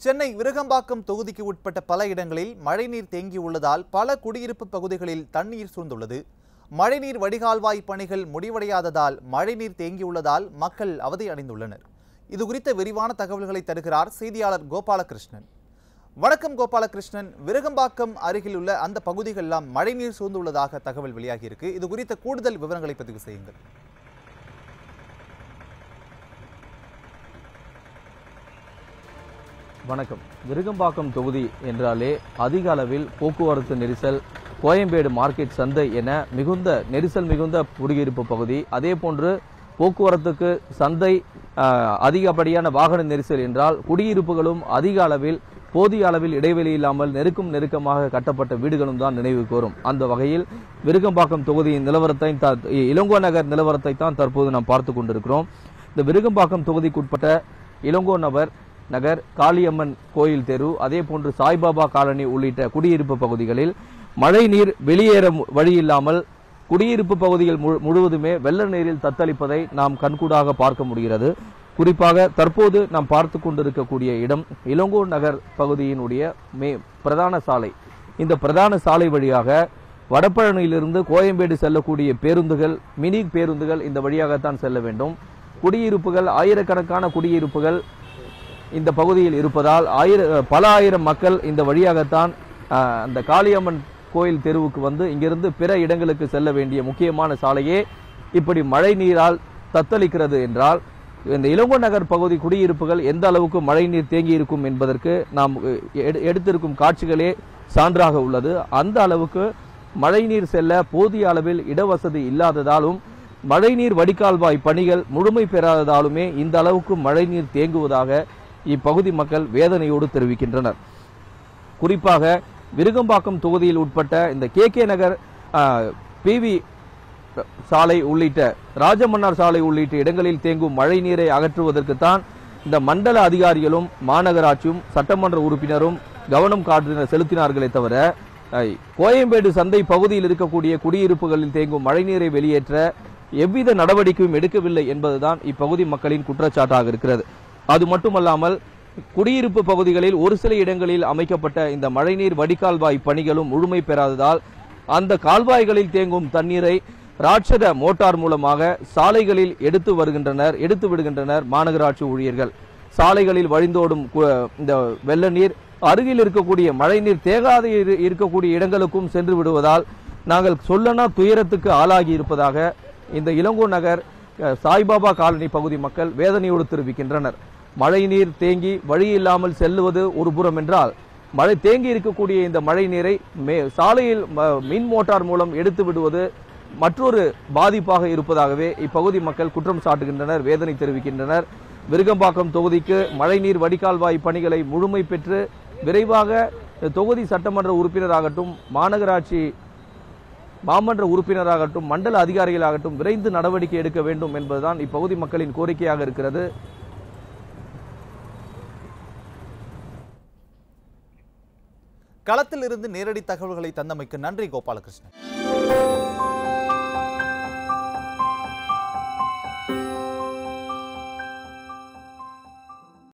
சென்னை விருகம்பாக்கம் தொகுதிக்கு உட்பட்ட பல இடங்களில் மழைநீர் தேங்கியுள்ளதால் பல குடியிருப்பு பகுதிகளில் தண்ணீர் சூழ்ந்துள்ளது மழைநீர் வடிகால்வாய் பணிகள் முடிவடையாததால் மழைநீர் தேங்கியுள்ளதால் மக்கள் அவதி அடைந்துள்ளனர் இது குறித்த விரிவான தகவல்களை தருகிறார் செய்தியாளர் கோபாலகிருஷ்ணன் வணக்கம் கோபாலகிருஷ்ணன் விருகம்பாக்கம் அருகில் உள்ள அந்த பகுதிகளெல்லாம் மழைநீர் சூழ்ந்துள்ளதாக தகவல் வெளியாகியிருக்கு இது குறித்த கூடுதல் விவரங்களை பதிவு செய்யுங்கள் வணக்கம் விருகம்பாக்கம் தொகுதி என்றாலே அதிக அளவில் போக்குவரத்து நெரிசல் கோயம்பேடு மார்க்கெட் சந்தை என மிகுந்த நெரிசல் மிகுந்த குடியிருப்பு பகுதி அதே போன்று போக்குவரத்துக்கு சந்தை ஆஹ், அதிகப்படியான வாகன நெரிசல் என்றால் குடியிருப்புகளும் அதிக அளவில் போதிய அளவில் இடைவெளி இல்லாமல் நெருக்கம் நெருக்கமாக கட்டப்பட்ட வீடுகளும் தான் நினைவுக்கு வரும் அந்த வகையில் விருகம்பாக்கம் தொகுதியின் நிலவரத்தை த- இளங்கோ நகர் நிலவரத்தை தான் தற்போது நாம் பார்த்து கொண்டிருக்கிறோம் இந்த விருகம்பாக்கம் தொகுதிக்குட்பட்ட இளங்கோ நகர் நகர் காளியம்மன் கோயில் தெரு அதே போன்று சாய்பாபா காலனி உள்ளிட்ட குடியிருப்பு பகுதிகளில் மழை நீர் வெளியேற மு- வழி இல்லாமல் குடியிருப்பு பகுதிகள் முழு- முழுவதுமே வெள்ள நீரில் தத்தளிப்பதை நாம் கண்கூடாக பார்க்க முடிகிறது குறிப்பாக தற்போது நாம் பார்த்து கொண்டிருக்கக்கூடிய இடம் இளங்கோ நகர் பகுதியினுடைய மே பிரதான சாலை இந்த பிரதான சாலை வழியாக வடபழனியிலிருந்து கோயம்பேடு செல்லக்கூடிய பேருந்துகள் மினி பேருந்துகள் இந்த வழியாகத்தான் செல்ல வேண்டும் குடியிருப்புகள் ஆயிரக்கணக்கான குடியிருப்புகள் இந்த பகுதியில் இருப்பதால் ஆயிர பல ஆயிரம் மக்கள் இந்த வழியாகத்தான் ஆஹ், அந்த காளியம்மன் கோயில் தெருவுக்கு வந்து இங்கிருந்து பிற இடங்களுக்கு செல்ல வேண்டிய முக்கியமான சாலையே இப்படி மழை நீரால் தத்தளிக்கிறது என்றால் இந்த இளங்கோ நகர் பகுதி குடியிருப்புகள் எந்த அளவுக்கு மழை நீர் தேங்கி இருக்கும் என்பதற்கு நாம் அஹ், எடு- எடுத்திருக்கும் காட்சிகளே சான்றாக உள்ளது அந்த அளவுக்கு மழைநீர் செல்ல போதிய அளவில் இடவசதி இல்லாததாலும் மழைநீர் வடிகால்வாய் பணிகள் முழுமை பெறாததாலுமே இந்த அளவுக்கு மழைநீர் தேங்குவதாக இப்பகுதி மக்கள் வேதனையோடு தெரிவிக்கின்றனர் குறிப்பாக விருகம்பாக்கம் தொகுதியில் உட்பட்ட இந்த கே கே நகர் பிவி சாலை உள்ளிட்ட ராஜமன்னார் சாலை உள்ளிட்ட இடங்களில் தேங்கும் மழை நீரை அகற்றுவதற்குத்தான் இந்த மண்டல அதிகாரிகளும் மாநகராட்சியும் சட்டமன்ற உறுப்பினரும் கவனம் காட்டின செலுத்தினார்களே தவிர அஹ், கோயம்பேடு சந்தை பகுதியில் இருக்கக்கூடிய குடியிருப்புகளில் தேங்கும் மழைநீரை வெளியேற்ற எவ்வித நடவடிக்கையும் எடுக்கவில்லை என்பதுதான் இப்பகுதி மக்களின் குற்றச்சாட்டாக இருக்கிறது அது மட்டுமல்லாமல் குடியிருப்பு பகுதிகளில் ஒரு சில இடங்களில் அமைக்கப்பட்ட இந்த மழைநீர் வடிகால்வாய் பணிகளும் முழுமை பெறாததால் அந்த கால்வாய்களில் தேங்கும் தண்ணீரை ராட்சத மோட்டார் மூலமாக சாலைகளில் எடுத்து வருகின்றனர் எடுத்து விடுகின்றனர் மாநகராட்சி ஊழியர்கள் சாலைகளில் வழிந்தோடும் கு- இந்த வெள்ள நீர் அருகில் இருக்கக்கூடிய மழைநீர் தேகாத இரு- இருக்கக்கூடிய இடங்களுக்கும் சென்று விடுவதால் நாங்கள் சொல்லனா துயரத்துக்கு ஆளாகி இருப்பதாக இந்த இளங்கோ நகர் அஹ், சாய்பாபா காலனி பகுதி மக்கள் வேதனையோடு தெரிவிக்கின்றனர் மழைநீர் தேங்கி வழி இல்லாமல் செல்லுவது ஒரு புறம் என்றால் மழை தேங்கி இருக்கக்கூடிய இந்த மழை நீரை மே சாலையில் ம- மின் மோட்டார் மூலம் எடுத்து விடுவது மற்றொரு பாதிப்பாக இருப்பதாகவே இப்பகுதி மக்கள் குற்றம் சாட்டுகின்றனர் வேதனை தெரிவிக்கின்றனர் விருகம்பாக்கம் தொகுதிக்கு மழைநீர் வடிகால்வாய் பணிகளை முழுமை பெற்று விரைவாக தொகுதி சட்டமன்ற உறுப்பினராகட்டும் மாநகராட்சி மாமன்ற உறுப்பினராகட்டும் மண்டல அதிகாரிகளாகட்டும் விரைந்து நடவடிக்கை எடுக்க வேண்டும் என்பதுதான் இப்பகுதி மக்களின் கோரிக்கையாக இருக்கிறது களத்தில் இருந்து நேரடி தகவல்களை தந்தமைக்கு நன்றி கோபாலகிருஷ்ணன்